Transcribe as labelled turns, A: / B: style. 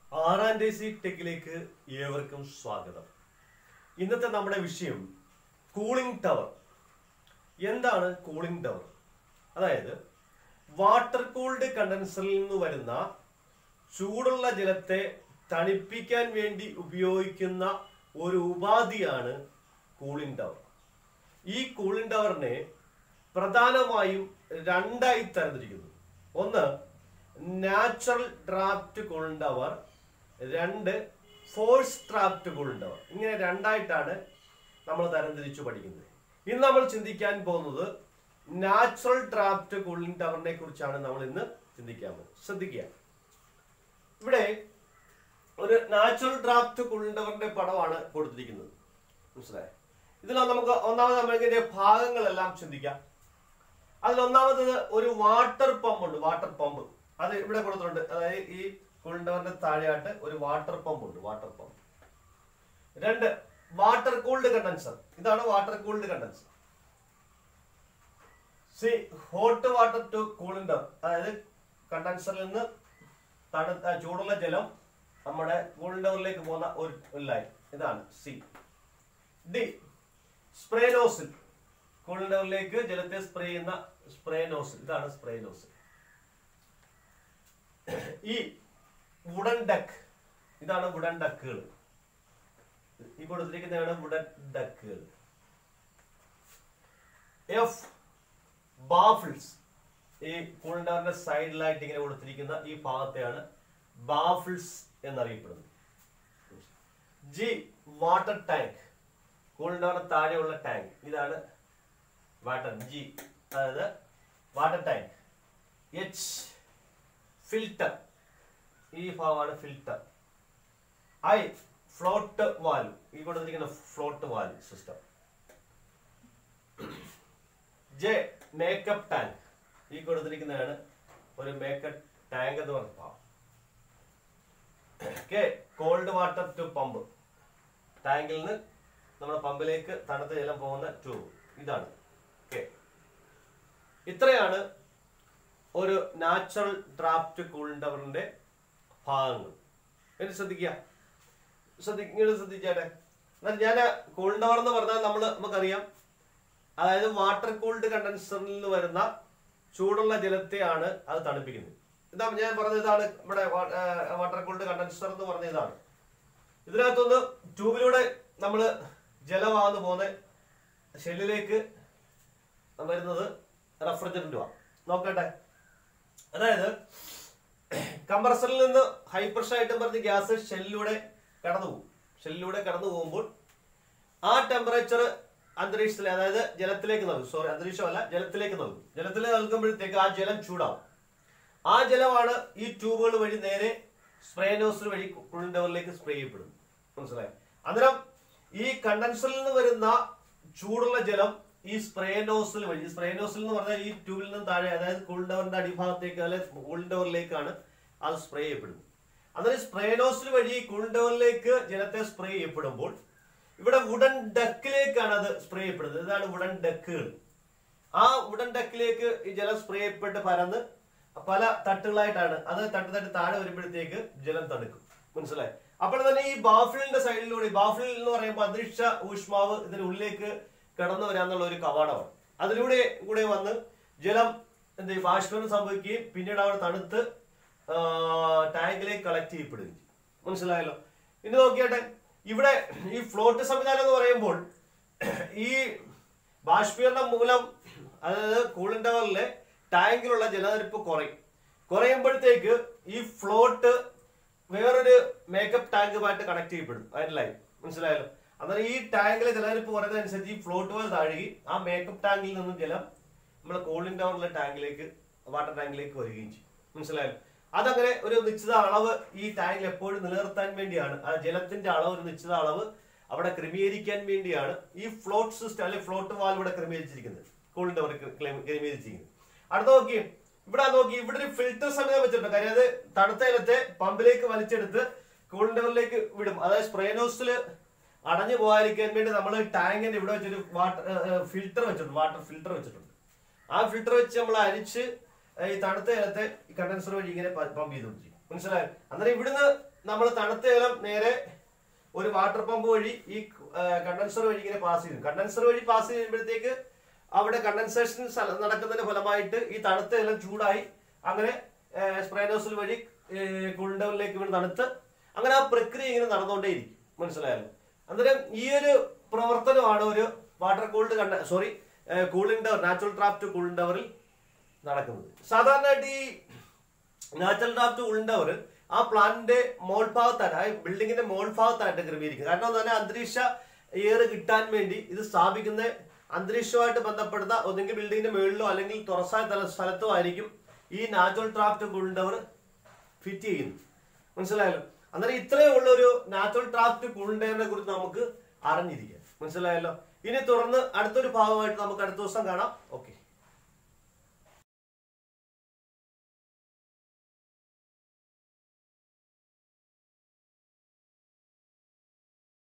A: ആറാം ഡേസി ടെക്കിലേക്ക് ഏവർക്കും സ്വാഗതം ഇന്നത്തെ നമ്മുടെ വിഷയം കൂളിംഗ് ടവർ എന്താണ് കൂളിംഗ് ടവർ അതായത് വാട്ടർ കൂൾഡ് കണ്ടൻസറിൽ നിന്ന് വരുന്ന ചൂടുള്ള ജലത്തെ തണുപ്പിക്കാൻ വേണ്ടി ഉപയോഗിക്കുന്ന ഒരു ഉപാധിയാണ് കൂളിംഗ് ടവർ ഈ കൂളിംഗ് ടവറിനെ പ്രധാനമായും രണ്ടായി തരംതിരിക്കുന്നു ഒന്ന് നാച്ചുറൽ ഡ്രാഫ്റ്റ് കൂളിംഗ് ടവർ രണ്ട് ഫോഴ്സ് ഡ്രാഫ്റ്റ് കൂളിംഗ് ടവർ ഇങ്ങനെ രണ്ടായിട്ടാണ് നമ്മൾ തരംതിരിച്ചു പഠിക്കുന്നത് ഇന്ന് നമ്മൾ ചിന്തിക്കാൻ പോകുന്നത് നാച്ചുറൽ ഡ്രാഫ്റ്റ് കൂളിംഗ് ടവറിനെ കുറിച്ചാണ് നമ്മൾ ഇന്ന് ചിന്തിക്കാൻ പോകുന്നത് ശ്രദ്ധിക്കുക ഇവിടെ ഒരു നാച്ചുറൽ ഡ്രാഫ്റ്റ് കൂളിംഗ് ടവറിന്റെ പടമാണ് കൊടുത്തിരിക്കുന്നത് മനസ്സിലായോ ഇതിൽ നമുക്ക് ഒന്നാമത് നമ്മളിതിന്റെ ഭാഗങ്ങളെല്ലാം ചിന്തിക്കാം അതിൽ ഒന്നാമത് ഒരു വാട്ടർ പമ്പ് ഉണ്ട് വാട്ടർ പമ്പ് അത് ഇവിടെ കൊടുത്തിട്ടുണ്ട് അതായത് ഈ കൂളിംഗ് ടവറിന്റെ താഴെയായിട്ട് ഒരു വാട്ടർ പമ്പ് ഉണ്ട് വാട്ടർ പമ്പ് രണ്ട് വാട്ടർ കൂൾഡ് കണ്ടൻസർ ഇതാണ് water cooled condenser C hot water to cooling tower അതായത് കണ്ടൻസറിൽ നിന്ന് തണുത്ത ചൂടുള്ള ജലം നമ്മുടെ കൂളിംഗ് ടവറിലേക്ക് പോകുന്ന ഒരു ഒരു ലൈൻ ഇതാണ് C D spray nozzle cooling ടവറിലേക്ക് ജലത്തെ സ്പ്രേ ചെയ്യുന്ന സ്പ്രേ നോസിൽ ഇതാണ് സ്പ്രേ നോസിൽ ഈ വുഡൻ ഡക്ക് ഇതാണ് വുഡൻ ഡക്കുകൾ ഈ കൊടുത്തിരിക്കുന്നതാണ് വുഡൻ ഡക്കുകൾ എഫ് ബാഫിൾസ് ഈ കൂളിംഗ് ടവറിന്റെ സൈഡിലായിട്ട് ഇങ്ങനെ കൊടുത്തിരിക്കുന്ന ഈ ഭാഗത്തെയാണ് ബാഫിൾസ് എന്നറിയപ്പെടുന്നത് ജി വാട്ടർ ടാങ്ക് കൂളിംഗ് ടവറിന് താഴെയുള്ള ടാങ്ക് ഇതാണ് വാട്ടർ ജി അതായത് വാട്ടർ ടാങ്ക് എച്ച് ഫിൽട്ടർ ഈ ഭാഗമാണ് ഫിൽട്ടർ ഐ ഫ്ലോട്ട് വാൽവ് ഈ കൊടുത്തിരിക്കുന്ന float valve system J makeup tank ഈ കൊടുത്തിരിക്കുന്നതാണ് ഒരു മേക്കപ്പ് ടാങ്ക് എന്ന് പറഞ്ഞ ഭാഗം K cold water to pump ടാങ്കിൽ നിന്ന് നമ്മുടെ പമ്പിലേക്ക് തണുത്ത ജലം പോകുന്ന ട്യൂബ് ഇതാണ് കെ ഇത്രയാണ് ഒരു നാച്ചുറൽ ഡ്രാഫ്റ്റ് കൂളിംഗ് ടവറിന്റെ ഭാഗങ്ങൾ ഇനി ശ്രദ്ധിക്കുക ശ്രദ്ധിക്കുക ശ്രദ്ധിച്ചേട്ടെ എന്നാൽ ഞാൻ കൂളിംഗ് ടവർ എന്ന് പറഞ്ഞാൽ നമ്മൾ നമുക്കറിയാം അതായത് വാട്ടർ കൂൾഡ് കണ്ടൻസറിൽ നിന്ന് വരുന്ന ചൂടുള്ള ജലത്തെയാണ് അത് തണുപ്പിക്കുന്നത് ഇതാ ഞാൻ പറഞ്ഞ ഇതാണ് നമ്മുടെ വാട്ടർ കൂൾഡ് കണ്ടൻസർ എന്ന് പറഞ്ഞ ഇതാണ് ഇതിനകത്തുനിന്ന് ട്യൂബിലൂടെ നമ്മൾ ജലമാകുന്ന പോകുന്ന ഷെല്ലിലേക്ക് വരുന്നത് റെഫ്രിജറന്റുമാണ് നോക്കട്ടെ അതായത് കംപ്രസറിൽ നിന്ന് ഹൈ പ്രഷർ ആയിട്ട് പറഞ്ഞ ഗ്യാസ് ഷെല്ലിലൂടെ കടന്നു പോകും ഷെല്ലിലൂടെ കടന്നു പോകുമ്പോൾ ആ ടെമ്പറേച്ചർ അന്തരീക്ഷത്തിൽ അതായത് ജലത്തിലേക്ക് നൽകും സോറി അന്തരീക്ഷമല്ല ജലത്തിലേക്ക് നൽകും ജലത്തിൽ നൽകുമ്പോഴത്തേക്ക് ആ ജലം ചൂടാവും ആ ജലമാണ് ഈ ട്യൂബുകൾ വഴി നേരെ സ്പ്രേ നോസിൽ വഴി കൂളിംഗ് ടവറിലേക്ക് സ്പ്രേ ചെയ്യപ്പെടും മനസ്സിലായി അന്നേരം ഈ കണ്ടൻസറിൽ നിന്ന് വരുന്ന ചൂടുള്ള ജലം ഈ സ്പ്രേ നോസിൽ വഴി സ്പ്രേ നോസിൽ എന്ന് പറഞ്ഞാൽ ഈ ട്യൂബിൽ നിന്ന് താഴെ അതായത് കൂളിംഗ് ടവറിന്റെ അടിഭാഗത്തേക്ക് അല്ലെ കൂളിംഗ് ടവറിലേക്കാണ് അത് സ്പ്രേ ചെയ്യപ്പെടുന്നത് അന്നേരം സ്പ്രേ നോസിൽ വഴി കൂളിംഗ് ടവറിലേക്ക് ജലത്തെ സ്പ്രേ ചെയ്യപ്പെടുമ്പോൾ ഇവിടെ വുഡൻ ഡക്കിലേക്കാണ് അത് സ്പ്രേ ചെയ്യപ്പെടുന്നത് ഇതാണ് വുഡൻ ഡക്കുകൾ ആ വുഡൻ ഡക്കിലേക്ക് ഈ ജലം സ്പ്രേ ചെയ്യപ്പെട്ട് പരന്ന് പല തട്ടുകളായിട്ടാണ് അത് തട്ട് തട്ട് താഴെ വരുമ്പോഴത്തേക്ക് ജലം തണുക്കും മനസ്സിലായി അപ്പോൾ തന്നെ ഈ ബാഫിലിന്റെ സൈഡിലൂടെ ബാഫിൽ എന്ന് പറയുമ്പോൾ അന്തരീക്ഷ ഊഷ്മാവ് ഇതിന് ഉള്ളിലേക്ക് കടന്നു വരാന്നുള്ള ഒരു കവാടമാണ് അതിലൂടെ കൂടെ വന്ന് ജലം എന്ത് ചെയ്യും, ബാഷ്പീകരണം സംഭവിക്കുകയും പിന്നീട് അവിടെ തണുത്ത് ആ, ടാങ്കിലേക്ക് കളക്ട് ചെയ്യപ്പെടുകയും ചെയ്യും മനസ്സിലായല്ലോ ഇനി നോക്കിയാട്ടെ ഇവിടെ ഈ ഫ്ലോട്ട് സംവിധാനം എന്ന് പറയുമ്പോൾ ഈ ബാഷ്പീകരണം മൂലം അതായത് കൂളിംഗ് ടവറിലെ ടാങ്കിലുള്ള ജലനിരപ്പ് കുറയും കുറയുമ്പോഴത്തേക്ക് ഈ ഫ്ലോട്ട് വേറൊരു മേക്കപ്പ് ടാങ്കുമായിട്ട് കണക്ട് ചെയ്യപ്പെടും അതിന്റെ ലൈൻ മനസ്സിലായല്ലോ അന്നേരം ഈ ടാങ്കിലെ ജലനിരപ്പ് കുറയുന്നതനുസരിച്ച് ഈ ഫ്ലോട്ട് പോലെ താഴുകയും ആ മേക്കപ്പ് ടാങ്കിൽ നിന്നും ജലം നമ്മുടെ കൂളിംഗ് ടവറിലെ ടാങ്കിലേക്ക് വാട്ടർ ടാങ്കിലേക്ക് വരികയും ചെയ്യും മനസ്സിലായല്ലോ അതങ്ങനെ ഒരു നിശ്ചിത അളവ് ഈ ടാങ്കിൽ എപ്പോഴും നിലനിർത്താൻ വേണ്ടിയാണ് ആ ജലത്തിന്റെ അളവ് ഒരു നിശ്ചിത അളവ് അവിടെ ക്രമീകരിക്കാൻ വേണ്ടിയാണ് ഈ ഫ്ലോട്ട് സിസ്റ്റം അല്ലെങ്കിൽ ഫ്ലോട്ട് വാൽ ഇവിടെ ക്രമീകരിച്ചിരിക്കുന്നത് കൂളിംഗ് ടവർ ക്രമീകരിച്ചിരിക്കുന്നത് അടുത്ത നോക്കി ഇവിടെ നോക്കി ഇവിടെ ഒരു ഫിൽറ്റർ സംവിധാനം വെച്ചിട്ടുണ്ട് കാര്യം അത് തണുത്ത ജലത്തെ പമ്പിലേക്ക് വലിച്ചെടുത്ത് കൂളിംഗ് ടവറിലേക്ക് വിടും അതായത് സ്പ്രേ നോസിൽ അടഞ്ഞു പോകാതിരിക്കാൻ വേണ്ടി നമ്മൾ ടാങ്കിന്റെ ഇവിടെ വെച്ചൊരു വാട്ടർ ഫിൽറ്റർ വെച്ചിട്ടുണ്ട് വാട്ടർ ഫിൽറ്റർ വെച്ചിട്ടുണ്ട് ആ ഫിൽറ്റർ വെച്ച് നമ്മൾ അരിച്ച് ഈ തണുത്ത ജലത്തെ ഈ കണ്ടൻസർ വഴി ഇങ്ങനെ പമ്പ് ചെയ്തുകൊണ്ടിരിക്കും മനസ്സിലായോ അന്നേരം ഇവിടുന്ന് നമ്മൾ തണുത്ത ജലം നേരെ ഒരു വാട്ടർ പമ്പ് വഴി ഈ കണ്ടൻസർ വഴി ഇങ്ങനെ പാസ് ചെയ്യും കണ്ടൻസർ വഴി പാസ് ചെയ്യുമ്പോഴത്തേക്ക് അവിടെ കണ്ടൻസേഷൻ നടക്കുന്നതിന്റെ ഫലമായിട്ട് ഈ തണുത്ത ജലം ചൂടായി അങ്ങനെ സ്പ്രേ നോസിൽ വഴി കൂളിംഗ് വീണ് തണുത്ത് അങ്ങനെ ആ പ്രക്രിയ ഇങ്ങനെ നടന്നുകൊണ്ടേയിരിക്കും മനസ്സിലായല്ലോ അന്നേരം ഈ ഒരു പ്രവർത്തനമാണ് ഒരു വാട്ടർ കൂൾഡ് കണ്ട sorry cooling tower natural draft cooling ടവറിൽ നടക്കുന്നത് സാധാരണയായിട്ട് ഈ നാച്ചുറൽ ഡ്രാഫ്റ്റ് കൂളിംഗ് ടവർ ആ പ്ലാന്റിന്റെ മോൾ ഭാഗത്താണ് ആ ബിൽഡിങ്ങിന്റെ മോൾ ഭാഗത്തായിട്ട് ക്രമീകരിക്കുന്നത് കാരണം തന്നെ അന്തരീക്ഷ എയർ കിട്ടാൻ വേണ്ടി ഇത് സ്ഥാപിക്കുന്ന അന്തരീക്ഷവുമായിട്ട് ബന്ധപ്പെടുന്ന ഒന്നെങ്കിൽ ബിൽഡിങ്ങിന്റെ മുകളിലോ അല്ലെങ്കിൽ തുറസായ തല സ്ഥലത്തോ ആയിരിക്കും ഈ natural draft cooling tower fit ചെയ്യുന്നത് മനസ്സിലായല്ലോ അന്നേരം ഇത്രയും ഉള്ള ഒരു നാച്ചുറൽ ഡ്രാഫ്റ്റ് കൂളിംഗ് ടവറിനെ കുറിച്ച് നമുക്ക് അറിഞ്ഞിരിക്കാം മനസ്സിലായല്ലോ ഇനി തുടർന്ന് അടുത്തൊരു ഭാഗമായിട്ട് നമുക്ക് അടുത്ത ദിവസം കാണാം ഓക്കെ